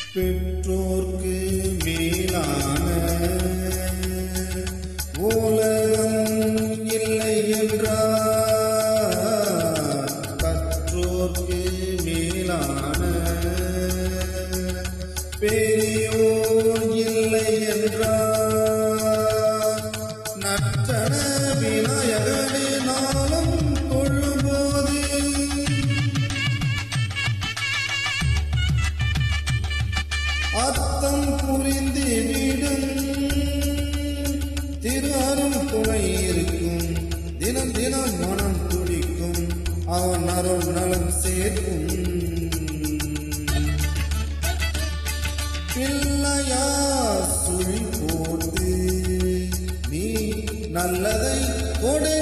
பெற்றோர்க்கு மேலான உலகம் இல்லை என்றார் கற்றோர்க்கு மேலான பெரியோர் இல்லை என்றார் நற்றன விநாயகனே நாளும் தொழும்போது அர்த்தம் புரிந்து விடும் திரு அருள் துணை இருக்கும் தினம் தினம் மனம் துடிக்கும் அவன் அருள் நலம் சேர்க்கும் பிள்ளையா சுழி போட்டு நீ நல்லதை கொடு